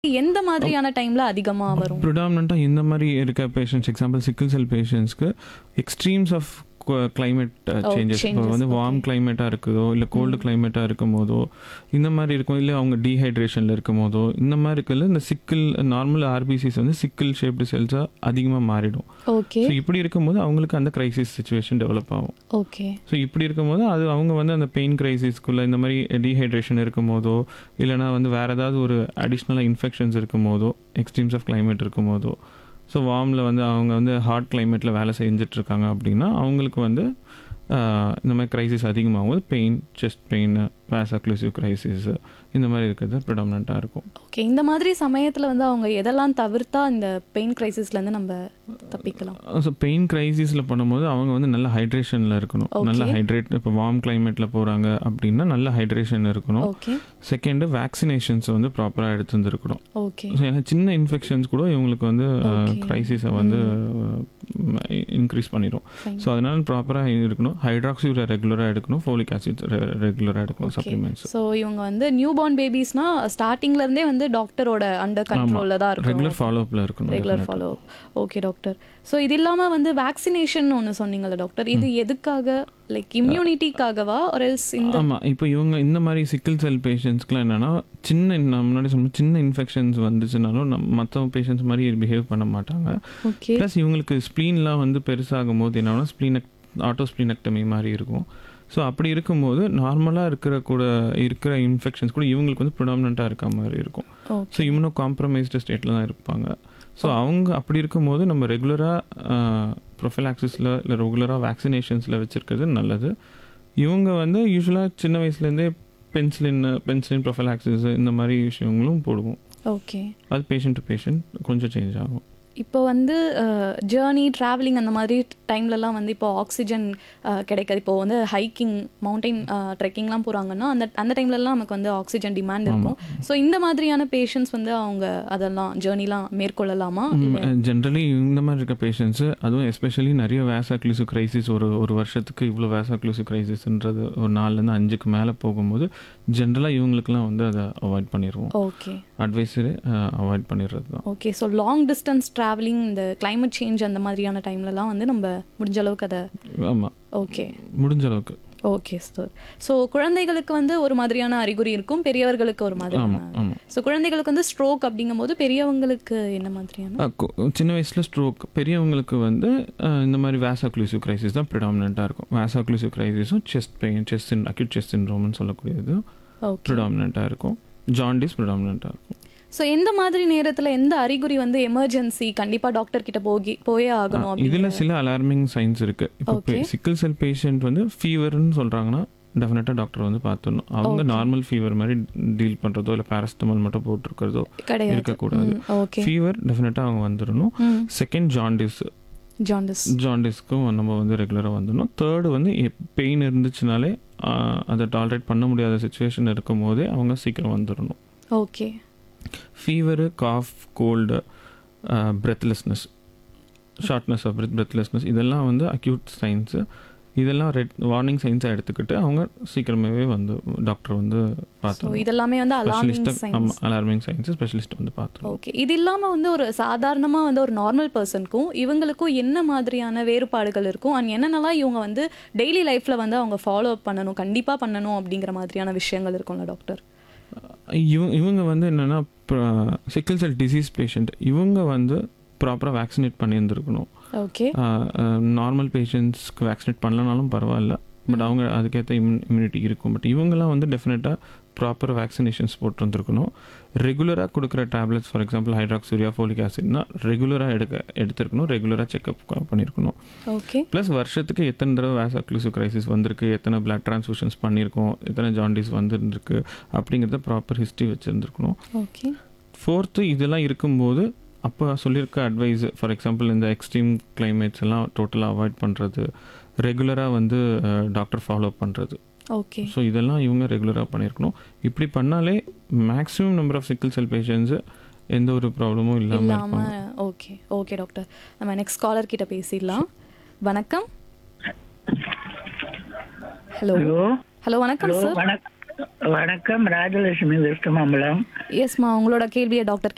எந்த மாதிரியான டைம்ல அதிகமா வரும் ப்ரிடாமினண்ட்டாக இந்த மாதிரி இருக்க பேஷண்ட்ஸ் எக்ஸாம்பிள் சிக்கிள் செல் பேஷண்ட்ஸ்க்கு எக்ஸ்ட்ரீம்ஸ் ஆஃப் climate சேஞ்சஸ் இப்போ changes, வந்து வார்ம் okay. கிளைமேட்டாக இருக்குதோ இல்லை கோல்டு கிளைமேட்டாக இருக்கும் போதோ இந்த மாதிரி இருக்கும் இல்லை அவங்க டீஹைட்ரேஷனில் இருக்கும் போதோ இந்த மாதிரி இருக்கல இந்த சிக்கிள் நார்மல் ஆர்பிசிஸ் வந்து சிக்கிள் ஷேப்டு செல்ஸாக அதிகமாக மாறிடும் ஓகே ஸோ இப்படி இருக்கும்போது அவங்களுக்கு அந்த கிரைசிஸ் சுச்சுவேஷன் டெவலப் ஆகும் ஓகே ஸோ இப்படி இருக்கும்போது அது அவங்க வந்து அந்த பெயின் கிரைசிஸ்க்குள்ளே இந்த மாதிரி டீஹைட்ரேஷன் இருக்கும் போதோ இல்லைனா வந்து வேறு ஏதாவது ஒரு அடிஷ்னலாக இன்ஃபெக்ஷன்ஸ் இருக்கும் போதோ எக்ஸ்ட்ரீம்ஸ் ஆஃப் climate இருக்கும் போதோ ஸோ வார்மில் வந்து அவங்க வந்து ஹாட் கிளைமேட்டில் வேலை செஞ்சுட்டு இருக்காங்க அப்படின்னா அவங்களுக்கு வந்து ஆஹ், இந்த மாதிரி கிரைசிஸ் அதிகமாகும் pain chest pain vasoocclusive crisis இந்த மாதிரி இருக்கிறது ப்ரிடாமினண்ட்டாக இருக்கும் ஓகே இந்த மாதிரி சமயத்துல வந்து அவங்க எதெல்லாம் தவிர்த்தா இந்த பெயின் கிரைசிஸ்ல இருந்து நம்ம தப்பிக்கலாம் ஸோ பெயின் கிரைசிஸில் பண்ணும்போது அவங்க வந்து நல்ல ஹைட்ரேஷனில் இருக்கணும் Okay. நல்ல ஹைட்ரேட் இப்போ வார்ம் கிளைமேட்டில் போகிறாங்க அப்படின்னா நல்ல ஹைட்ரேஷன் இருக்கணும் ஓகே செகண்டு வேக்சினேஷன்ஸ் வந்து ப்ராப்பராக எடுத்து வந்துருக்கணும் ஓகே ஸோ ஏன்னா சின்ன இன்ஃபெக்ஷன்ஸ் கூட இவங்களுக்கு வந்து Okay. க்ரைசிஸை வந்து இன்க்ரீஸ் பண்ணிடும் Fine. ஸோ அதனால ப்ராப்பராக இருக்கணும் ஹைட்ராக்சியூரை ரெகுலராக எடுக்கணும் ஃபோலிக் ஆசிட் ரெகுலராக எடுக்கணும் சப்ளிமெண்ட்ஸ் ஸோ இவங்க வந்து நியூ பார்ன் பேபிஸ்னா ஸ்டார்டிங்ல இருந்தே வந்து டாக்டரோட அண்டர் கண்ட்ரோல்ல தான் ரெகுலர் இருக்கும் ஃபாலோஅப்பில் இருக்கணும் regular follow okay doctor so இது இல்லாம வந்து வேக்சினேஷன் ஒன்று சொன்னீங்கல்ல டாக்டர் இது எதுக்காக லைக் இம்யூனிட்டிக்காகவா ஒரு இந்த ஆமாம் இப்போ இவங்க இந்த மாதிரி சிக்கிள் செல் பேஷண்ட்ஸ்க்குலாம் என்னன்னா சின்ன நான் முன்னாடி சொன்ன சின்ன இன்ஃபெக்ஷன்ஸ் வந்துச்சுனாலும் நம்ம மற்ற பேஷண்ட்ஸ் மாதிரி பிஹேவ் பண்ண மாட்டாங்க ஓகே ப்ளஸ் இவங்களுக்கு ஸ்ப்ளீன்லாம் வந்து பெருசாகும் போது என்னன்னா ஸ்ப்ளீனக் ஆட்டோ ஸ்ப்ளீனக்டமி மாதிரி இருக்கும் ஸோ அப்படி இருக்கும்போது நார்மலாக இருக்கிற கூட இருக்கிற இன்ஃபெக்ஷன்ஸ் கூட இவங்களுக்கு வந்து ப்ரிடாமினண்ட்டாக இருக்க மாதிரி இருக்கும் ஸோ ஓகே இம்யூனோ காம்ப்ரமைஸ்டு ஸ்டேட்டில் தான் இருப்பாங்க ஸோ அவங்க அப்படி இருக்கும்போது நம்ம ரெகுலராக ப்ரொஃபலாக்சிஸில் இல்லை ரெகுலராக வேக்சினேஷன்ஸில் வச்சுருக்கிறது நல்லது இவங்க வந்து யூஸ்வலாக சின்ன வயசுலேருந்தே பென்சிலின் பென்சிலின் ப்ரொஃபலாக்சிஸ் இந்த மாதிரி விஷயங்களும் போடுவோம் ஓகே அது பேஷண்ட் டு பேஷண்ட் கொஞ்சம் சேஞ்ச் ஆகும் இப்போ வந்து ஜேர்னி ட்ராவலிங் அந்த மாதிரி டைம்லலாம் வந்து இப்போ ஆக்சிஜன் கிடைக்காது இப்போ வந்து ஹைக்கிங் மவுண்டைன் ட்ரெக்கிங்லாம் போகிறாங்கன்னா அந்த அந்த டைம்லலாம் நமக்கு வந்து ஆக்சிஜன் டிமாண்ட் இருக்கும் ஸோ இந்த மாதிரியான பேஷண்ட்ஸ் வந்து அவங்க அதெல்லாம் ஜேர்னிலாம் மேற்கொள்ளலாமா ஜென்ரலி இந்த மாதிரி இருக்க பேஷண்ட்ஸு அதுவும் எஸ்பெஷலி நிறைய வேசாக்ளூசிவ் கிரைசிஸ் ஒரு ஒரு வருஷத்துக்கு இவ்வளோ வேசாக்ளூசிவ் கிரைசிஸ்ன்றது ஒரு நாலுலேருந்து அஞ்சுக்கு மேலே போகும்போது ஜென்ரலாக இவங்களுக்குலாம் வந்து அதை அவாய்ட் பண்ணிடுவோம் ஓகே அட்வைஸரு அவாய்ட் பண்ணிடுறது தான் okay so long distance travelling இந்த climate சேஞ்ச் அந்த மாதிரியான டைம்லலாம் வந்து நம்ம முடிஞ்ச அளவுக்கு அதை ஆமாம் ஓகே முடிஞ்ச அளவுக்கு ஓகே சார் ஸோ குழந்தைகளுக்கு வந்து ஒரு மாதிரியான அறிகுறி இருக்கும் பெரியவர்களுக்கு ஒரு மாதிரியான ஆமாம் ஆமாம் ஸோ குழந்தைகளுக்கு வந்து ஸ்ட்ரோக் அப்படிங்கும்போது பெரியவங்களுக்கு என்ன மாதிரியான சின்ன வயசில் ஸ்ட்ரோக் பெரியவங்களுக்கு வந்து அஹ், இந்த மாதிரி வேசாக்ளூசிவ் கிரைசிஸ் தான் ப்ரிடாமினண்ட்டாக இருக்கும் வேசாக்ளூசிவ் கிரைசிஸும் chest pain chest acute chest சின்ரோம்னு சொல்லக்கூடியது ஓகே ப்ரிடாமினண்ட்டாக இருக்கும் ஜாண்டிஸ் ப்ரிடாமினண்ட்டாக இருக்கும் ஸோ எந்த மாதிரி நேரத்தில் எந்த அறிகுறி வந்து எமர்ஜென்சி கண்டிப்பாக டாக்டர் கிட்ட போகி போயே ஆகணும் இதில் அப்படின்னு சில அலார்மிங் சைன்ஸ் இருக்கு இப்போ Okay. சிக்கிள் செல் பேஷண்ட் வந்து ஃபீவர்னு சொல்றாங்கன்னா டெஃபினட்டாக டாக்டர் வந்து பார்த்துடணும் அவங்க Okay. நார்மல் ஃபீவர் மாதிரி டீல் பண்ணுறதோ இல்லை பேரஸ்டமால் மட்டும் போட்டிருக்கிறதோ கிடையாது இருக்கக்கூடாது ஓகே ஃபீவர் டெஃபினட்டாக அவங்க வந்துடணும் செகண்ட் ஜாண்டிஸ் ஜாண்டிஸ் ஜாண்டிஸ்க்கும் நம்ம வந்து ரெகுலராக வந்துடணும் தேர்டு வந்து பெயின் இருந்துச்சுனாலே ஆஹ், அதை டாலரேட் பண்ண முடியாத சுச்சுவேஷன் இருக்கும் போதே அவங்க சீக்கிரம் வந்துடணும் okay fever cough cold breathlessness shortness of breath breathlessness இதெல்லாம் வந்து அக்யூட் சைன்ஸு இதெல்லாம் ரெட் வார்னிங் சைன்ஸாக எடுத்துக்கிட்டு அவங்க சீக்கிரமாகவே வந்து டாக்டர் வந்து ஸோ பார்த்தோம் இதெல்லாமே வந்து அலார்மிங் ஸ்பெஷலிஸ்ட்டை சைன்ஸ் ஆமாம் அலார்மிங் சைன்ஸு ஸ்பெஷலிஸ்ட் வந்து பார்த்தோம் ஓகே இது இல்லாமல் வந்து ஒரு சாதாரணமாக வந்து ஒரு நார்மல் பர்சனுக்கும் இவங்களுக்கும் என்ன மாதிரியான வேறுபாடுகள் இருக்கும் அண்ட் என்னென்னலாம் இவங்க வந்து டெய்லி லைஃப்பில் வந்து அவங்க ஃபாலோ அப் பண்ணணும் கண்டிப்பாக பண்ணணும் அப்படிங்கிற மாதிரியான விஷயங்கள் இருக்கும்ல டாக்டர் இவங்க இவங்க வந்து என்னென்னா சிக்கிள் செல் டிசீஸ் பேஷண்ட் இவங்க வந்து ப்ராப்பராக வேக்சினேட் பண்ணியிருந்துருக்கணும் ஓகே நார்மல் பேஷண்ட்ஸ்க்கு வேக்சினேட் பண்ணலனாலும் பரவாயில்ல பட் அவங்க அதுக்கேற்ற இம்யூ இம்யூனிட்டி இருக்கும் பட் இவங்கெல்லாம் வந்து டெஃபினட்டாக ப்ராப்பர் வேக்சினேஷன்ஸ் போட்டு வந்திருக்கணும் ரெகுலராக கொடுக்குற tablets for example hydroxyurea folic ஆசிட்னா ரெகுலராக எடுக்க எடுத்திருக்கணும் ரெகுலராக செக்அப் பண்ணியிருக்கணும் ஓகே ப்ளஸ் வருஷத்துக்கு எத்தனை தடவை வேசாக்ளூசிவ் கிரைசிஸ் வந்திருக்கு எத்தனை பிளட் ட்ரான்ஸ்ஃபியூஷன்ஸ் பண்ணியிருக்கோம் எத்தனை ஜாண்டிஸ் வந்துருக்கு அப்படிங்கிறத ப்ராப்பர் ஹிஸ்ட்ரி வச்சுருந்துருக்கணும் ஓகே ஃபோர்த்து இதெல்லாம் இருக்கும்போது அப்போ சொல்லியிருக்க அட்வைஸ் ஃபார் எக்ஸாம்பிள் இந்த எக்ஸ்ட்ரீம் கிளைமேட்ஸ் எல்லாம் டோட்டலாக அவாய்ட் பண்ணுறது ரெகுலராக வந்து டாக்டர் ஃபாலோ பண்ணுறது ஓகே ஸோ இதெல்லாம் இவங்க ரெகுலராக பண்ணியிருக்கணும் இப்படி பண்ணாலே maximum number of sickle cell patients எந்த ஒரு ப்ராப்ளமும் இல்லாமல் இல்லாமல் இருப்பாங்க ஓகே ஓகே டாக்டர் நம்ம நெக்ஸ்ட் காலர் கிட்ட பேசிடலாம் வணக்கம் ஹலோ ஹலோ ஹலோ வணக்கம் ஹலோ சார் வணக்கம் வணக்கம் ராஜலட்சுமி வெஸ்ட் மாம்பலம் எஸ்மா உங்களோட கேள்வியை டாக்டர்